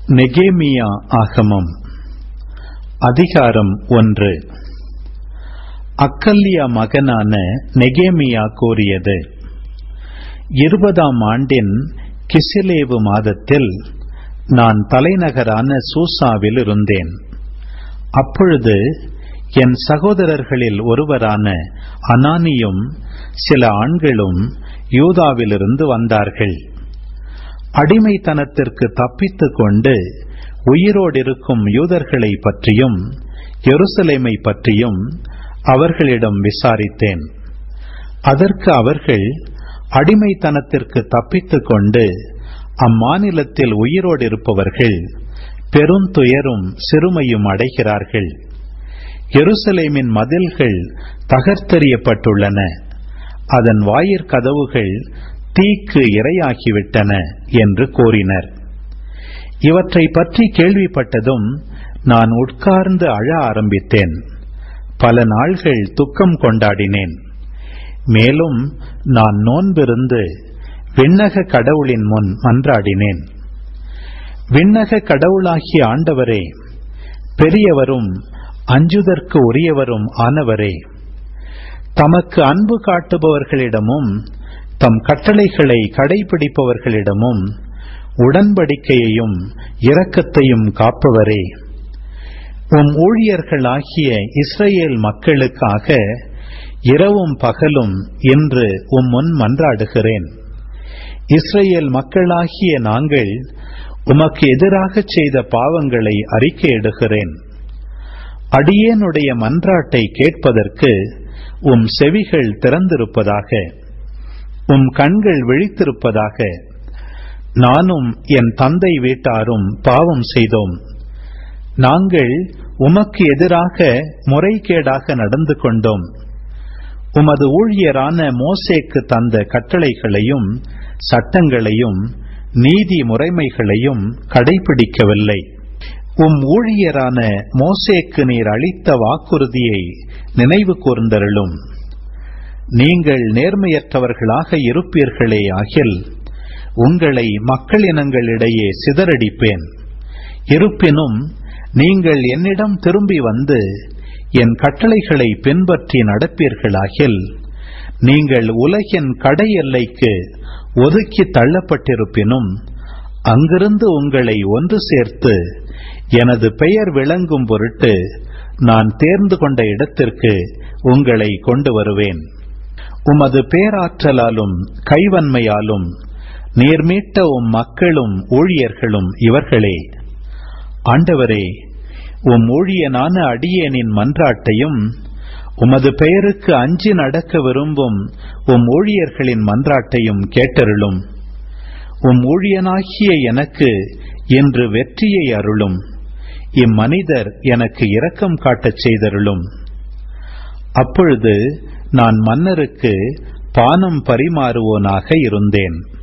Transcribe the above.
நெகேமியா ஆகமம் அதிகாரம் ஒன்று அக்கல்லியா மகனான நெகேமியா கூறியது இருபதாம் ஆண்டின் கிசிலேவு மாதத்தில் நான் தலைநகரான சூசாவில் இருந்தேன் அப்பொழுது என் சகோதரர்களில் ஒருவரான அனானியும் சில ஆண்களும் யூதாவிலிருந்து வந்தார்கள் அடிமைத்தனத்திற்கு தப்பித்துக் கொண்டு உயிரோடிருக்கும் யூதர்களை பற்றியும் எருசலேமை பற்றியும் அவர்களிடம் விசாரித்தேன் அதற்கு அவர்கள் அடிமைத்தனத்திற்கு தப்பித்துக் கொண்டு அம்மாநிலத்தில் உயிரோடிருப்பவர்கள் பெருந்துயரும் சிறுமையும் அடைகிறார்கள் எருசலேமின் மதில்கள் தகர்த்தெறியப்பட்டுள்ளன அதன் வாயிற்கதவுகள் தீக்கு இரையாகிவிட்டன என்று கூறினர் இவற்றை பற்றி கேள்விப்பட்டதும் நான் உட்கார்ந்து அழ ஆரம்பித்தேன் பல நாள்கள் துக்கம் கொண்டாடினேன் மேலும் நான் நோன்பிருந்து விண்ணக கடவுளின் முன் மன்றாடினேன் விண்ணக கடவுளாகிய ஆண்டவரே பெரியவரும் அஞ்சுதற்கு உரியவரும் ஆனவரே தமக்கு அன்பு காட்டுபவர்களிடமும் தம் கட்டளைகளை கடைபிடிப்பவர்களிடமும் உடன்படிக்கையையும் இரக்கத்தையும் காப்பவரே உம் ஊழியர்களாகிய இஸ்ரேல் மக்களுக்காக இரவும் பகலும் என்று உம் முன் மன்றாடுகிறேன் இஸ்ரேல் மக்களாகிய நாங்கள் உமக்கு எதிராக செய்த பாவங்களை அறிக்கையிடுகிறேன் அடியேனுடைய மன்றாட்டை கேட்பதற்கு உம் செவிகள் திறந்திருப்பதாக உம் கண்கள் விழித்திருப்பதாக நானும் என் தந்தை வீட்டாரும் பாவம் செய்தோம் நாங்கள் உமக்கு எதிராக முறைகேடாக நடந்து கொண்டோம் உமது ஊழியரான மோசேக்கு தந்த கட்டளைகளையும் சட்டங்களையும் நீதி முறைமைகளையும் கடைபிடிக்கவில்லை உம் ஊழியரான மோசேக்கு நீர் அளித்த வாக்குறுதியை நினைவு கூர்ந்தருளும் நீங்கள் நேர்மையற்றவர்களாக இருப்பீர்களே ஆகில் உங்களை மக்களினங்களிடையே சிதறடிப்பேன் இருப்பினும் நீங்கள் என்னிடம் திரும்பி வந்து என் கட்டளைகளை பின்பற்றி நடப்பீர்களாகில் நீங்கள் உலகின் கடை எல்லைக்கு ஒதுக்கி தள்ளப்பட்டிருப்பினும் அங்கிருந்து உங்களை ஒன்று சேர்த்து எனது பெயர் விளங்கும் பொருட்டு நான் தேர்ந்து கொண்ட இடத்திற்கு உங்களை கொண்டு வருவேன் உமது பேராற்றலாலும் கைவன்மையாலும் நீர் மீட்ட உம் மக்களும் ஊழியர்களும் இவர்களே ஆண்டவரே உம் ஊழியனான அடியேனின் மன்றாட்டையும் உமது பெயருக்கு அஞ்சி நடக்க விரும்பும் உம் ஊழியர்களின் மன்றாட்டையும் கேட்டருளும் உம் ஊழியனாகிய எனக்கு இன்று வெற்றியை அருளும் இம்மனிதர் எனக்கு இரக்கம் காட்டச் செய்தருளும் அப்பொழுது நான் மன்னருக்கு பானம் பரிமாறுவோனாக இருந்தேன்